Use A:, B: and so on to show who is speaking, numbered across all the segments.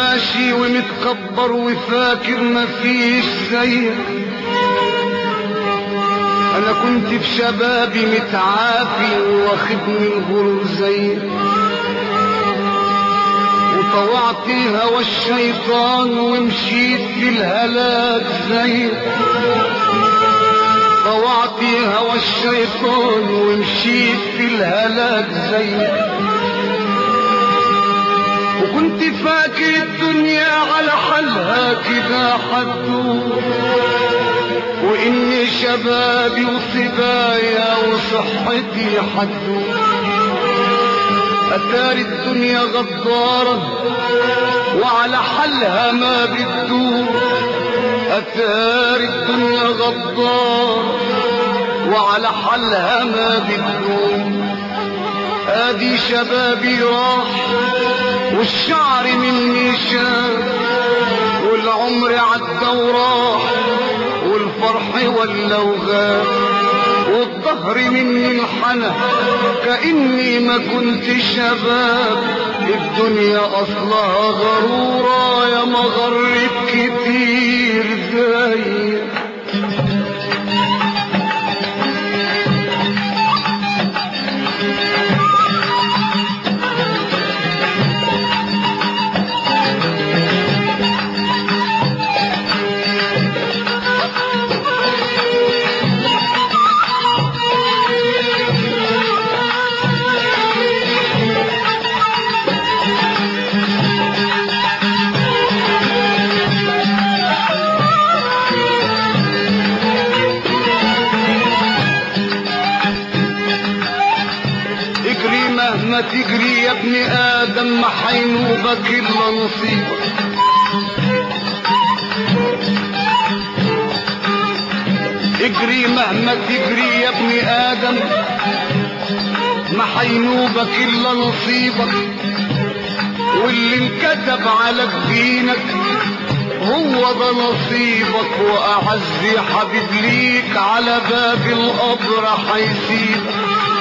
A: ماشي ومتكبر وفاكر مفيش زيك انا كنت في شبابي متعافي واخدني الغرور زيك وطوعت هوى الشيطان ومشيت في الهلاك زيك طوعت هوى الشيطان ومشيت في الهلاك زيك وكنت فاكر الدنيا على حالها كده حدود وإني شبابي وصبايا وصحتي حدود أتاري الدنيا غدارة وعلى حالها ما بتدور أتاري الدنيا غدارة وعلى حالها ما بتدور ادي شبابي راح والشعر مني شاب والعمر عدى وراح والفرح ولا وغاب والظهر مني انحنى كاني ما كنت شباب الدنيا اصلها غرورة يا مغرب كتير زيك اجري مهما تجري يا ابن ادم ما حينوبك الا نصيبك اجري مهما تجري يا ابن ادم ما حينوبك الا نصيبك واللي انكتب على دينك هو ده نصيبك واعز حبيب ليك على باب القبر حيسيبك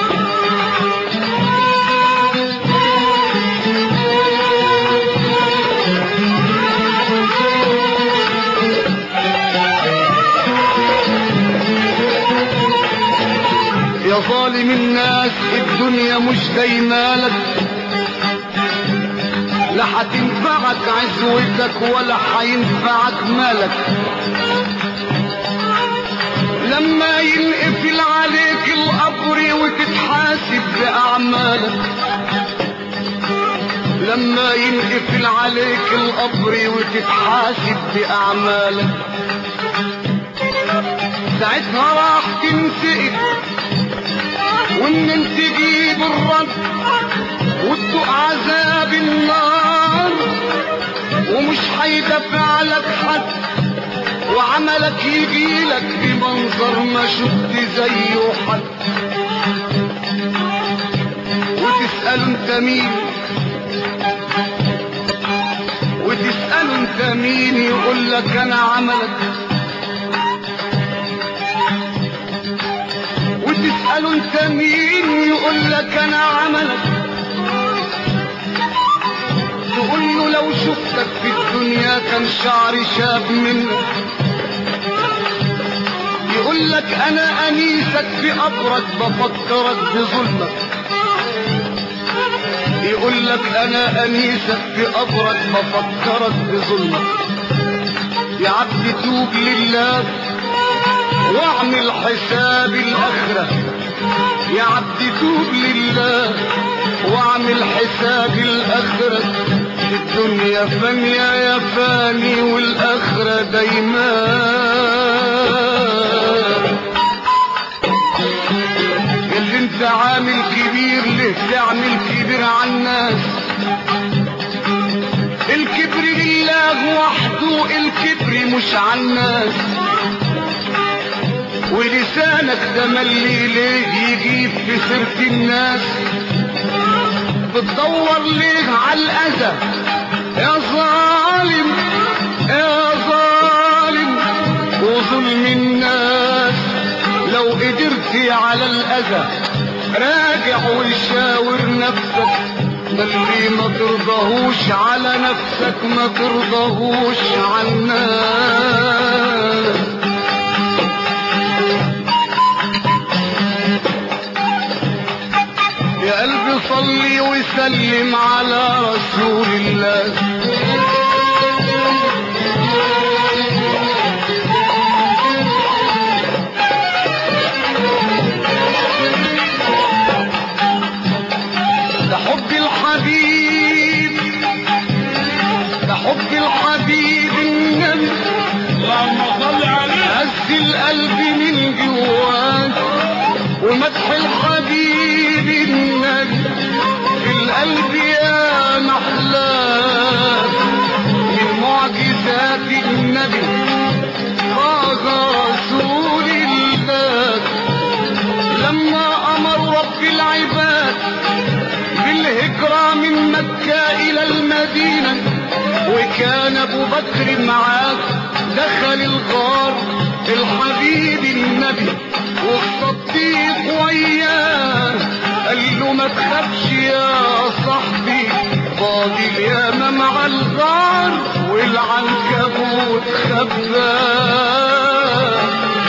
A: يا ظالم الناس الدنيا مش دايمالك لا هتنفعك عزوتك ولا هينفعك مالك لما ينقفل عليك القبر وتتحاسب بأعمالك لما ينقفل عليك القبر وتتحاسب بأعمالك ساعتها راح تنسئك وان انت تجيب الرد وتدوق عذاب النار ومش هيدفع لك حد وعملك يجيلك بمنظر ما شفت زيه حد وتسأله انت مين وتسأله انت مين يقول لك انا عملك وتسأله انت مين يقول لك انا عملك تقول له لو شفتك في الدنيا كان شعري شاب منك يقول لك انا انيسك في قبرك بفكرك بظلمك يقول لك انا انيسك في قبرك بفكرك بظلمك يا عبد توب لله واعمل حساب الاخرة يا عبد توب لله واعمل حساب الاخرة الدنيا فانية يا فاني والاخرة دايما اللي انت عامل كبير ليه تعمل كبير على الناس الكبر لله وحده الكبر مش على الناس ولسانك ده ملي ليه يجيب في سيرة الناس بتدور ليه على الأذى يا ظالم يا ظالم وظلم الناس لو قدرت على الأذى راجع وشاور نفسك ما اللي ما ترضاهوش على نفسك ما ترضاهوش على الناس يا قلبي صلي وسلم على رسول الله ده حب الحبيب ده حب الحبيب النبي
B: اللهم صل عليه
A: هز القلب من جواه ومدح الحبيب النبي في القلب يا محلاه من معجزات النبي طه رسول الله لما امر رب العباد بالهجرة من مكة إلى المدينة وكان أبو بكر معاه دخل الغار الحبيب النبي والصديق وياه قال له ما تخافش يا صاحبي فاضل ياما مع الغار والعنكبوت خباه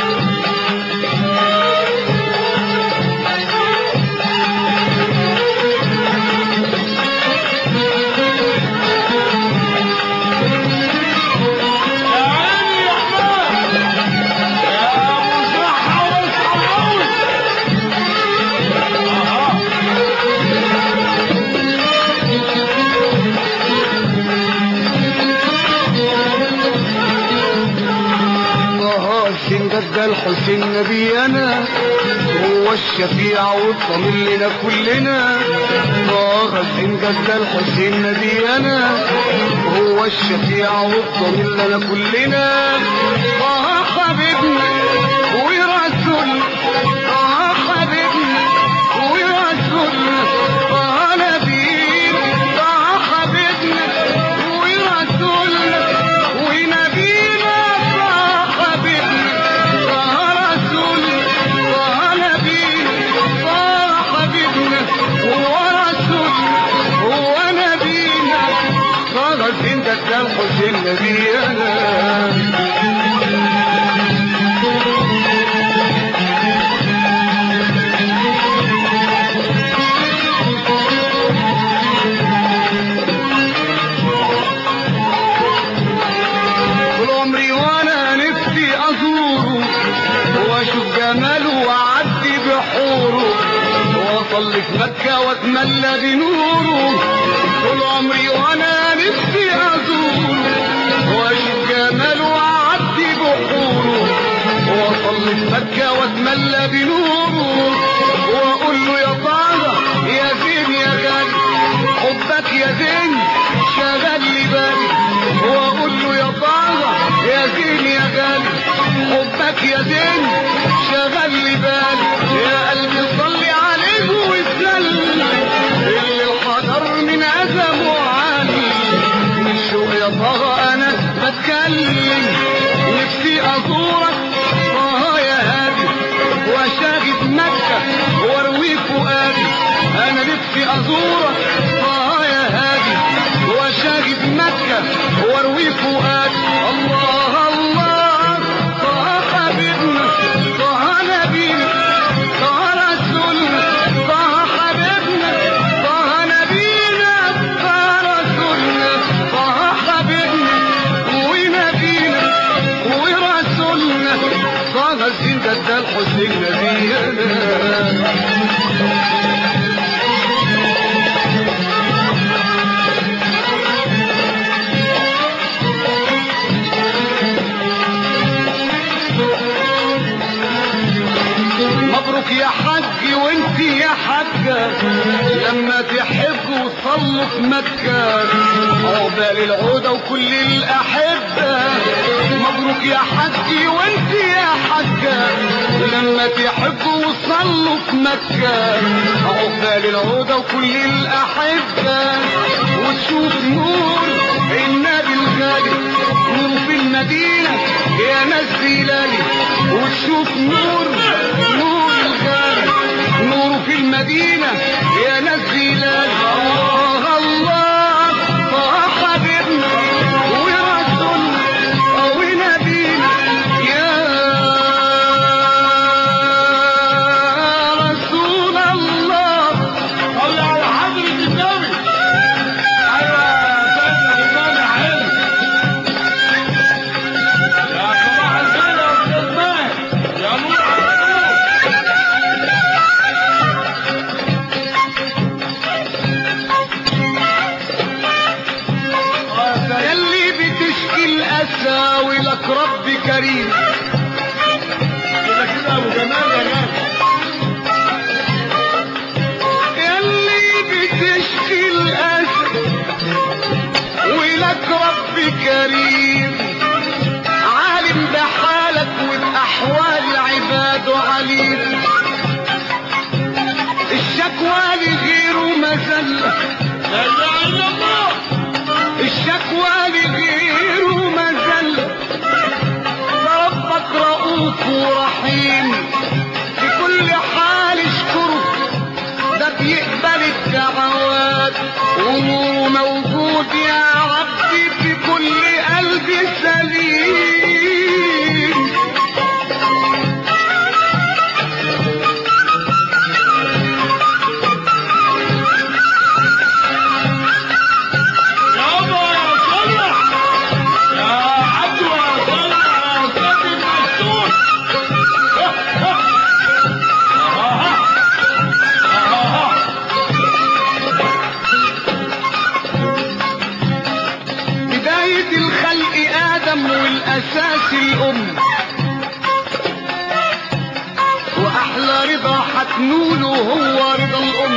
B: يا عيني يا حماد يا ابو صحة واصحى
A: طه السندد ده الحسين نبينا هو الشفيع والضمير لنا كلنا طه السندد ده الحسين نبينا هو الشفيع والضمير لنا كلنا طه حبيبنا ورسول طه حبيبنا ورسول طه نبينا طه حبيبنا ورسول ونبينا طه حبيبنا طه رسول طه نبينا طه حبيبنا هو رسول هو نبينا طه انت الحسين نبينا طول عمري وانا نفسي ازوره واشوف جماله واعدي بحوره واصلي في مكة واتملى بنوره طول عمري وانا نفسي ازوره واشوف جماله واعدي بحوره واصلي في مكة واتملى بنوره واقول له يا طه يا زين يا غالي حبك يا زين شغل لي بالي واقول له يا طه يا زين يا غالي حبك يا زين شغل لي بالي يا قلبي صلي عليه وسلم اللي الحضر من عزم وعالي من شوق يا طه انا بتكلم نفسي ازورك طه يا هادي واشاهد مكة واروي فؤادي انا نفسي ازورك طه يا هادي واشاهد مكة واروي فؤادي الله الله طه حبيبنا طه نبينا طه رسولنا طه حبيبنا طه نبينا طه رسولنا طه حبيبنا ونبينا ورسولنا طه الزين ده الحسين نبينا مبروك يا حج وانت يا حجة لما تحبوا وصلوا في مكة عقبال العودة وكل الأحبة مبروك يا حج وانت يا حجة لما تحبوا وصلوا في مكة عقبال العودة وكل الأحبة وتشوف نور النبي الغالي نور في المدينة يا ناس هلالي وتشوف نور نور الغالي نور في المدينة يا ناس هلالي الله لك رب كريم
B: كده كده ابو جمال يا غالي
A: يلي بتشكي الأسى ولك رب كريم عالم بحالك وبأحوال عباده عليم الشكوى لغيره مذلة
B: لا اله الا الله
A: الشكوى لغيره مذلة ده ربك رؤوف ورحيم في كل حال اشكره ده بيقبل الدعوات ونوره موجود يا عبدي في كل قلب سليم
B: يابا يا صلح يا عبدو يا صلح يا استاذ المشهور
A: بداية الخلق آدم والأساس الأم وأحلى رضا هتنوله هو رضا الأم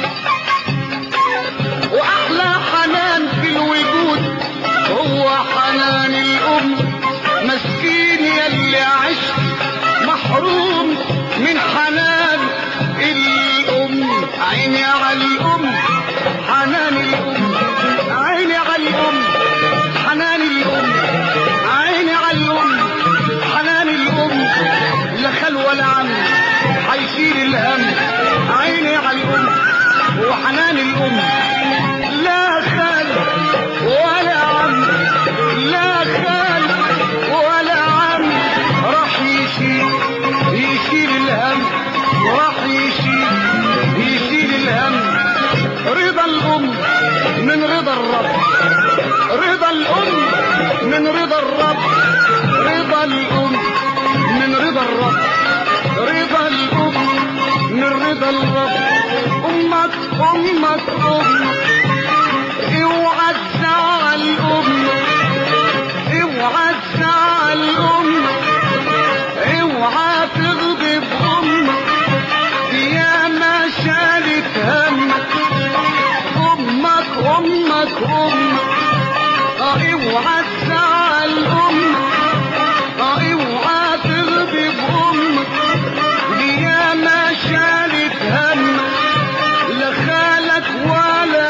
A: وأحلى حنان في الوجود هو حنان الأم مسكين يلي عشت محروم من حنان الأم عيني على الأم حنان الأم عيني على الأم حنان الأم عيني على الأم حنان الأم لا خال ولا عم هيشيل الهم عيني على الأم وحنان الأم لا خال ولا عم لا خال ولا عم راح يشيل يشيل الهم راح يشيل يشيل الهم رضا الأم من رضا الرب رضا الأم من رضا الرب رضا الأم من رضا الرب رضا الأم من رضا الرب أمك أمك أمك اوعى تزعل أمك اوعى تزعل أمك اوعى تغضب أمك يا ما شالت همك أمك أمك أمك اه اوعى تزعل أمك اه اوعى تغضب أمك دي يا ما شالت همك لا خالك ولا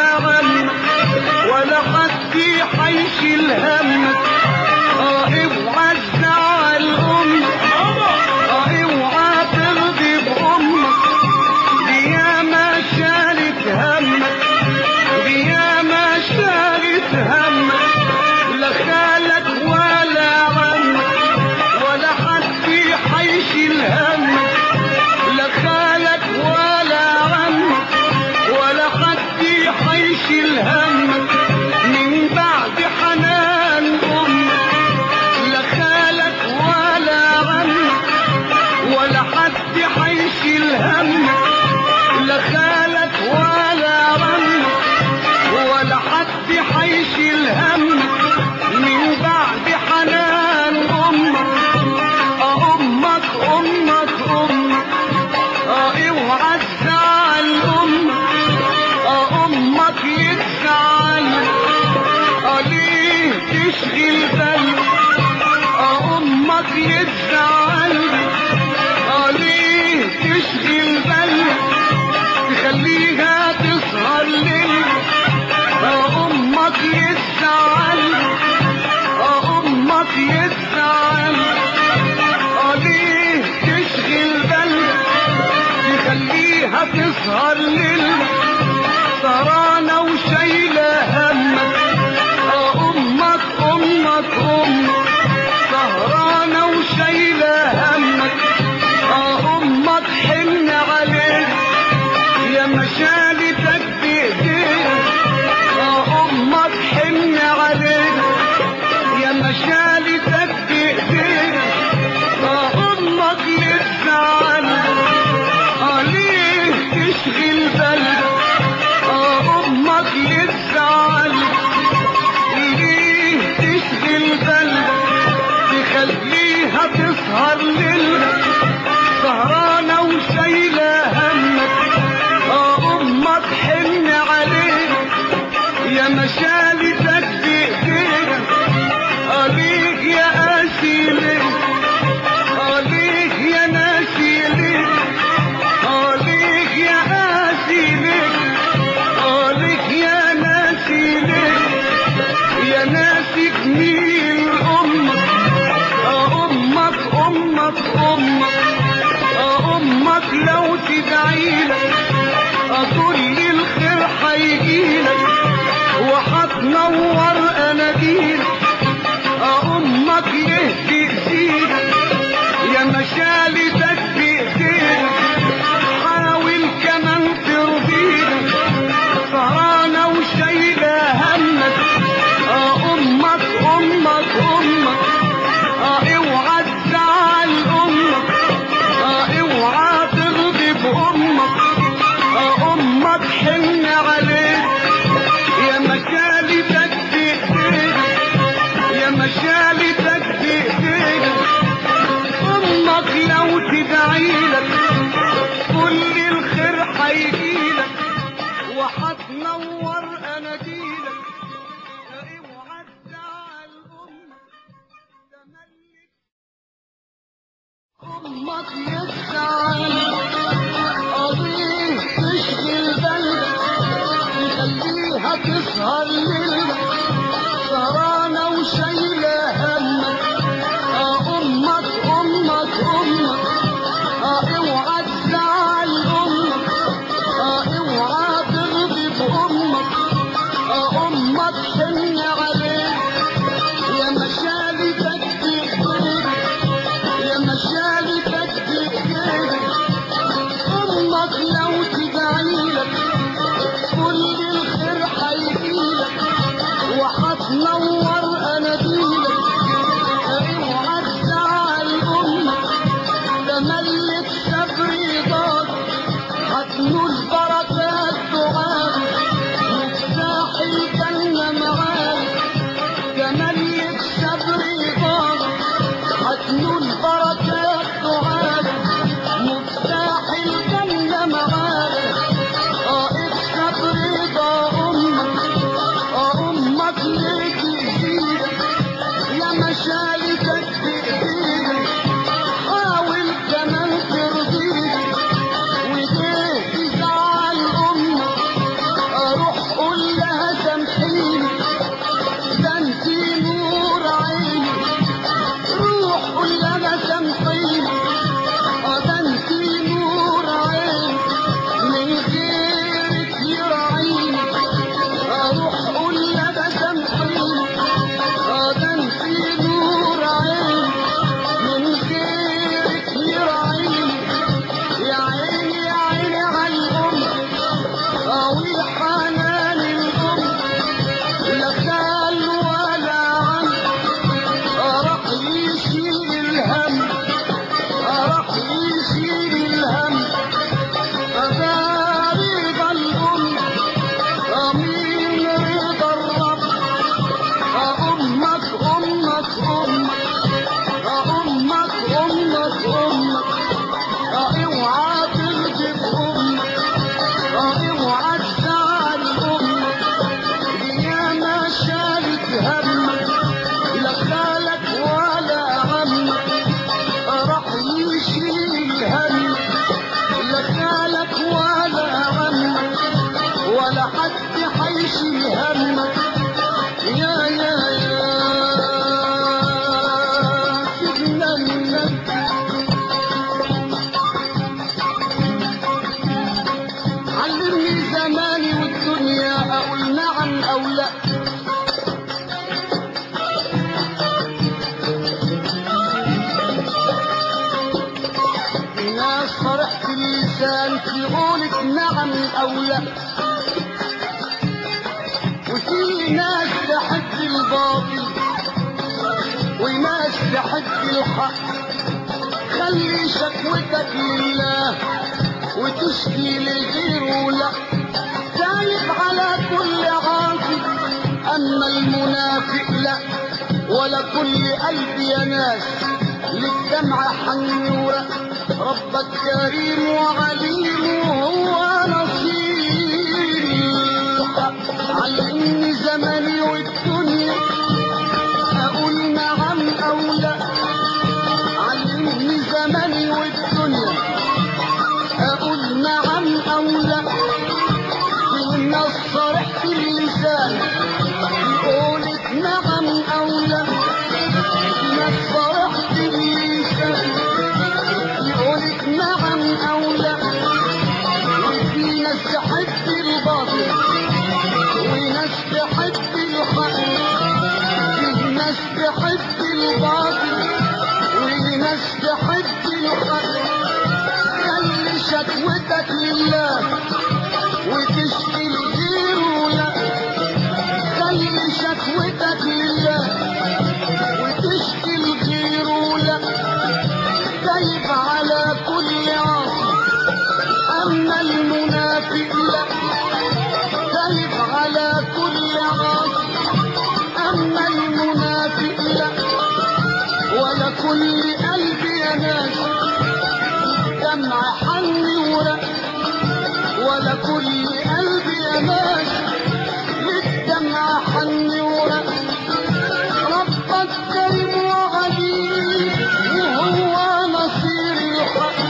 A: تجميل امك آه امك امك امك آه امك لو تدعيلك آه كل الخير هيجيلك وهتنور اناديلك آه امك ليه تأذيلك يا مشالتك بايديك حاول كمان ترضيك سهرانة وشايلة همك اه امك امك امك اه اوعى تزعل امك اه اوعى تغضب امك اه امك حن عليك يا مشالتك بايديك يا مشالتك بايديك امك لو تدعيلك كل الخير هيجيلك وهتنور اناديلك اوعى تزعل امك تملك امك يزعل قضيه تشغل بالك يخليها تسهر ليلك سهرانه وشايله همك اه امك امك امك اه اوعى تزعل امك اه اوعى تغضب امك اه امك حن عليك يا مشالتك بايديك يا مشالتك بايديك امك لو تدعيلك كل الخير هيجيلك وهتنور اناديلك اوعى تزعل امك تملك صبر رضاك هتنول بركات دعاك مفتاح الجنة معاك تملك صبر رضاك هتنول بركات دعاك مفتاح الجنة معاك اه اكسب رضا امك اه امك ليك يزيدك يا مشالتك بايديك حاول كمان ترضيك وليه تزعل امك اروح قول لها سامحيني ده انت نور عيني روح قول لها سامحيني اه ده انت نور عيني من غيرك يراعيني اروح قول لها سامحيني اه ده انت نور عيني من غيرك يراعيني يا عيني يا عيني على الام قوي حنان الام لا خال ولا عم راح يشيل الهم راح يشيل الهم هذا رضا الام امين رضا الرب امك امك امك امك امك امك اوعى تغضب امك اوعى تزعل امك دي ياما شالت همك لا خالك ولا عمك راح يشيل همك لا خالك ولا عمك ولا حد حيشيل همك يا يا يا سيدنا النبي علمني زماني والدنيا اقول نعم او لا في ناس فرحت اللسان تقولك نعم او لا وفي ناس تحب الباطل وناس تحب الحق خلي شكوتك لله وتشكي لغيره لا تايب على كل عاصي اما المنافق لا ولا كل قلب يا ناس للدمع حنورة ربك كريم وعليم وهو نصير الحق علمني زمني والدنيا اقول نعم او لا علمني زمني والدنيا اقول نعم او لا في الناس صرحت اللسان يقولك نعم أولى ما فرحت اللسان يقولك نعم أولى وفي ناس تحب الباطل وناس تحب الحق في ناس تحب الباطل وناس تحب الحق خلي شكوتك لله وتشكي لغيره لا خلي شكوتك لله وتشكي لغيره لا تايب على كل عاصي اما المنافق لا تايب على كل عاصي اما المنافق لا ولا كل قلب يا ناس دمع حن ورق ولا كل قلب يا ناس للدمع حن ورق ربك كريم وعليم وهو نصير الحق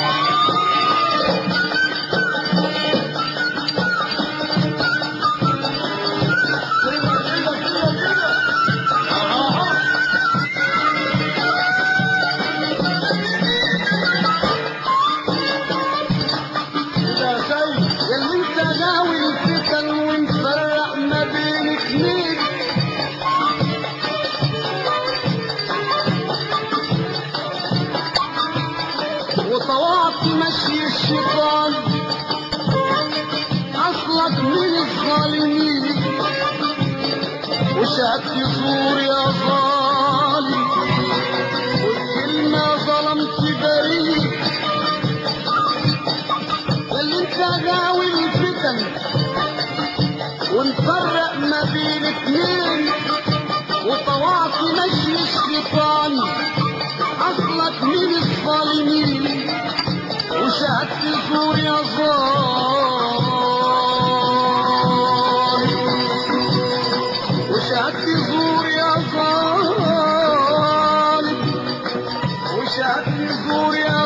B: يا سيد
A: اللي انت غاوي الفتن ومفرق ما بين اتنين وطوعت مشي الشيطان اصلك من الظالمين وشهدت زور يا ظالم والكلمة ظلمت بريء اللي انت غاوي الفتن ونفرق ما بين اتنين وطوعت مشي الشيطان اصلك من الظالمين وشهدت زور يا ظالم وشهدت زور يا ظالم وشهدت زور يا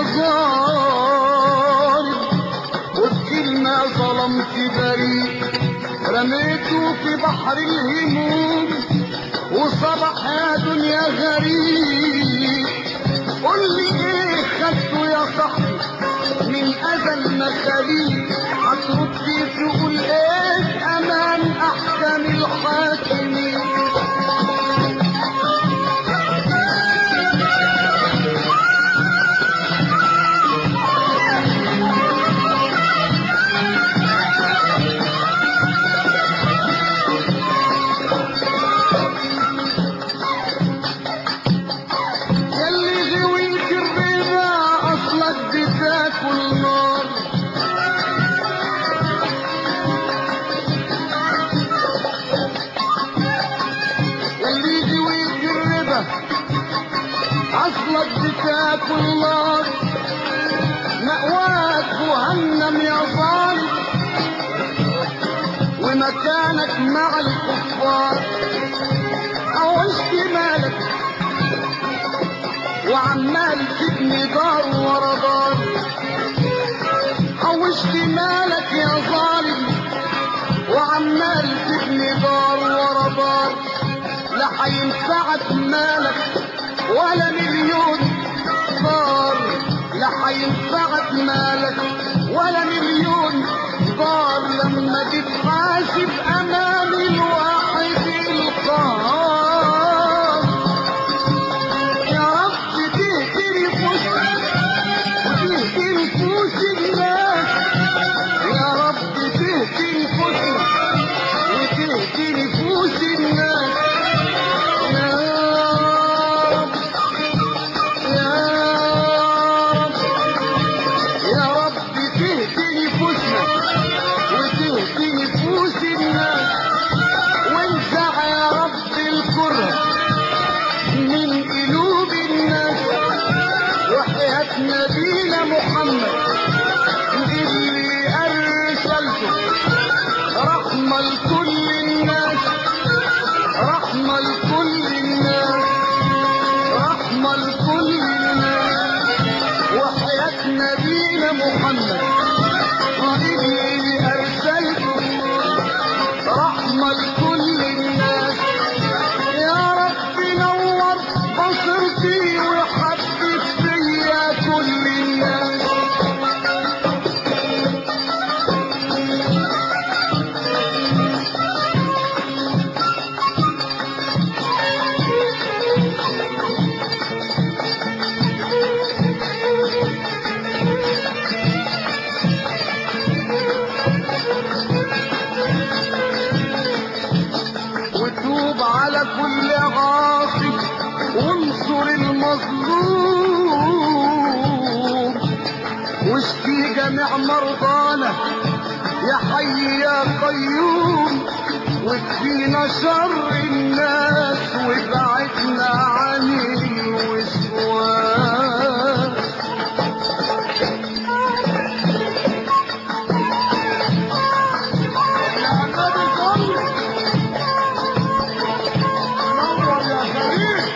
A: ظالم وبكلمة ظلمت بريء رميته في بحر الهموم وصبح يا دنيا غريب قول لي ايه خدته يا صاحبي من ازل مخاليق هترد تقول ايه امام احكام الحاكمين يلي غويت الرضا اصلك بتاكل نار يلي غويت الرضا اصلك بتاكل نار مأواك جهنم يا ظالم ومكانك مع الكفار عوزت مالك وعمال تبني دار ورا دار حوشت مالك يا ظالم وعمال تبني دار ورا دار لا هينفعك مالك ولا مليون دار لا هينفعك مالك ولا مليون دار لما تتحاسب امام الواحد القهار يا رب تهدي نفوسنا وتهدي نفوس الناس يا رب تهدي نفوسنا وتهدي نفوس الناس يا رب يا رب يا رب جميع مرضانا يا حي يا قيوم واكفينا شر الناس وابعدنا عن الوسواس
B: يا نبي صل نور يا كريم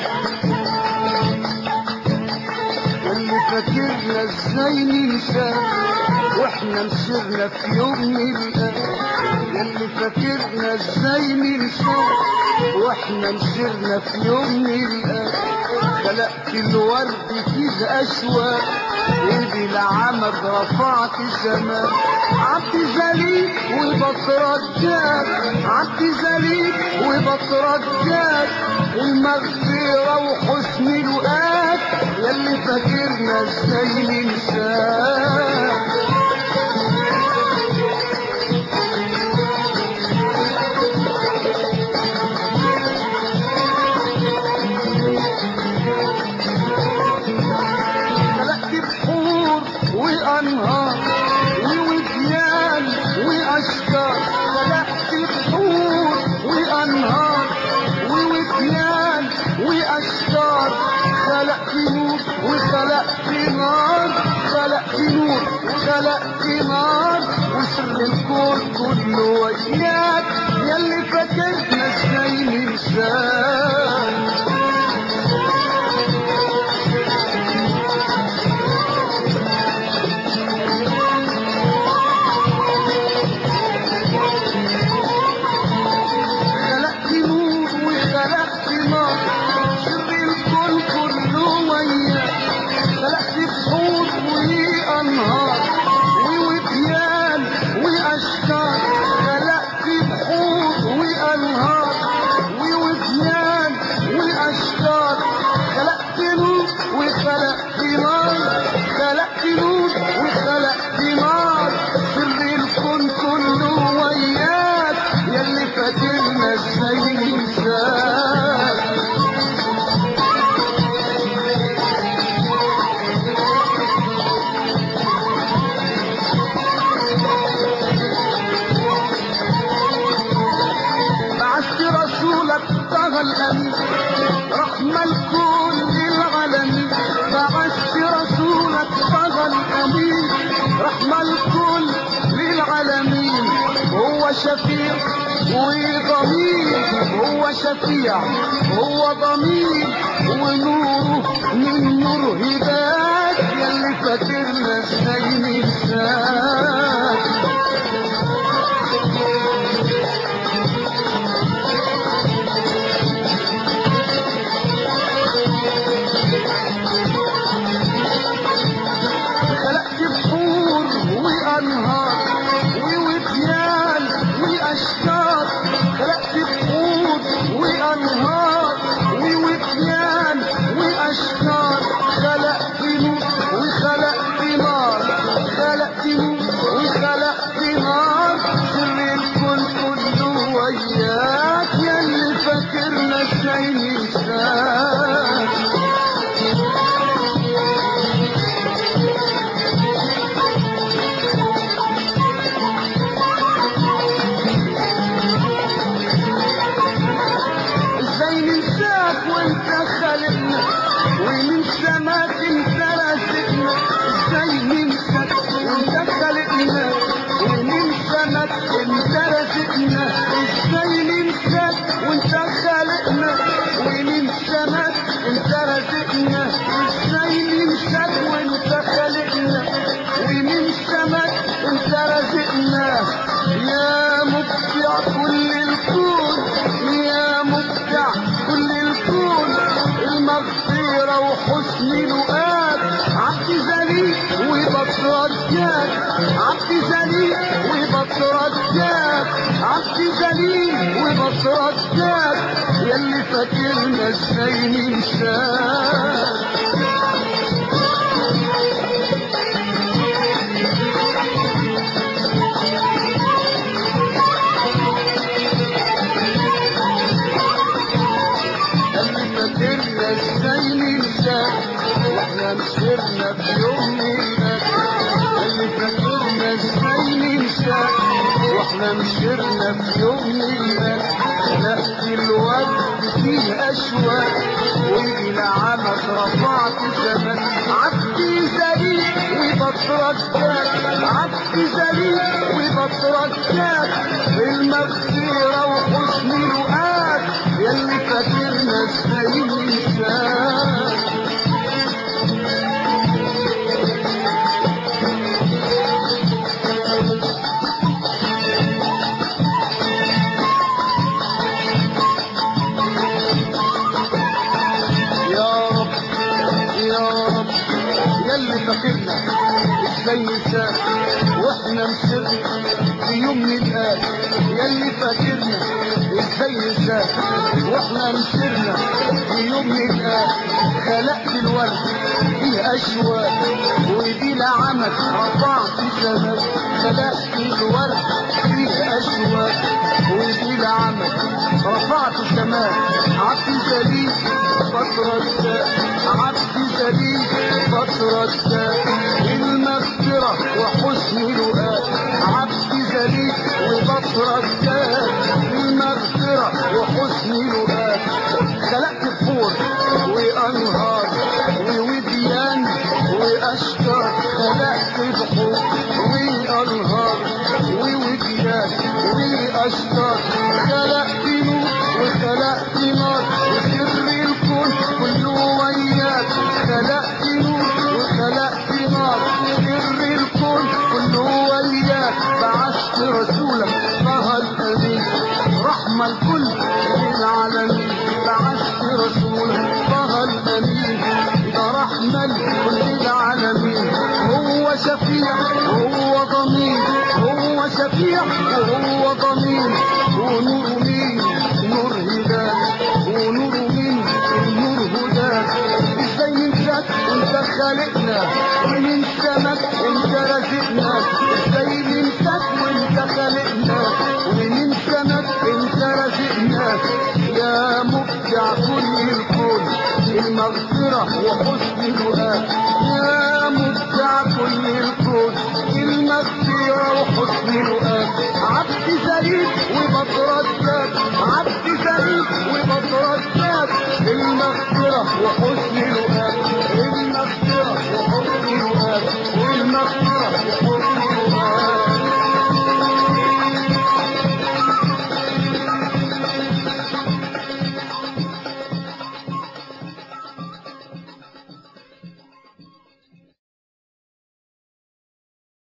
A: اللي فاكرنا ازاي ننسى واحنا مسرنا في يوم نلقى اللي فاكرنا ازاي ننسى واحنا مسرنا في يوم نلقى خلقت الورد فيه اشواق ايدي العمد رفعت السماء عبد ذليل وبترجاك عبد ذليل وبترجاك المغفرة وحسن الوقات يلي فاكرنا ازاي ننساك خلقت بحور وانهار ووديان واشجار خلقت بحور وانهار ووديان واشجار خلقت نور وخلقت نار خلقت نور وخلقت نار وسر الكون كله وياك يلي فاكرنا ازاي ننساك خلقت نور وخلقت نار سر الكون كله وياك خلقت بحور وانهار ووديان واشجار خلقت بحور وانهار ووديان واشجار خلقت نور وخلقت نار خلقت نور وخلقت نار سر الكون كله وياك يلي فاكرنا ازاي ننساك بعثت رسولك طه الامين رحمة لكل العالمين بعثت رسولك طه الامين رحمة لكل للعالمين هو شفيع وضمير هو شفيع هو ضمير ونوره من نور هداك يلي فاكرنا ازاي ننساك خلقت بحور وانهار ووديان واشجار خلقت بحور وانهار ووديان واشجار خلقت نور وخلقت نار خلقت نور وخلقت نار سر الكون كله وياك يلي فاكرنا ازاي ننساك ازاي ننساك وانت خالقنا ومن سماك انت رازقنا ازاي ننساك وانت خالقنا ومن سماك انت رازقنا ازاي ننساك وانت خالقنا ومن سماك انت رازقنا ازاي ننساك وانت خالقنا ومن سماك انت رازقنا يا مبدع كل الكون يا مبدع كل الكون المغفرة وحسن الوقات عبد ذليل وبترجاك عبد ذليل وبترجاك عبد ذليل وبترجاك يلي فاكرنا ازاي ننساك اللي فاكرنا ازاي ننساك واحنا مسرنا في يوم نلقاك اللي فاكرنا واحنا مشيرنا في يوم من الايام خلقت الورد فيه اشواق والى عمك رفعت زمان عبدي زليل وبترجاك عبدي زليل وبترجاك بالمغفرة وحسن لقاك يلي فاكرنا ازاي ننساك يا رب يا رب يلي فاكرنا ازاي ننساك واحنا مسرنا في يوم من الايام يلي فاكرنا ازاي ننساك واحنا مسرنا في يوم من الايام خلقت الورد فيه اشواق ودي لعمك رفعت سماك خلقت الورد فيه اشواق ودي لعمك رفعت سماك عبد جليل فترة عبد جليل فترة المغفرة وحسن لقاء عبد جليل وفترة المغفرة وحسن لقاء خلقت بحور وأنهار ووديان وأشجار خلقت بحور وأنهار ووديان وأشجار خلقت نور وخلقت نار وسر الكون كله وياك خلقت نور وخلقت نار سر الكون كله وياك بعثت رسولك طه الأمين رحمة الكل للعالمين بعثت رسولك طه الأمين ده رحمة لكل العالمين هو شفيع وهو ضمين هو شفيع وهو ضمين ونور مين نور هداك ونور مين نور هداك ازاي ننساك وانت خالقنا ومن سمك انت رزقنا ازاي ننساك وانت خالقنا ومن سمك انت رزقنا يا مبدع كل الكون المغفرة وحسن دعاء يا مبدع كل الكون المغفرة وحسن دعاء عبد زليل وبتردد عبد زليل وبتردد المغفرة وحسن دعاء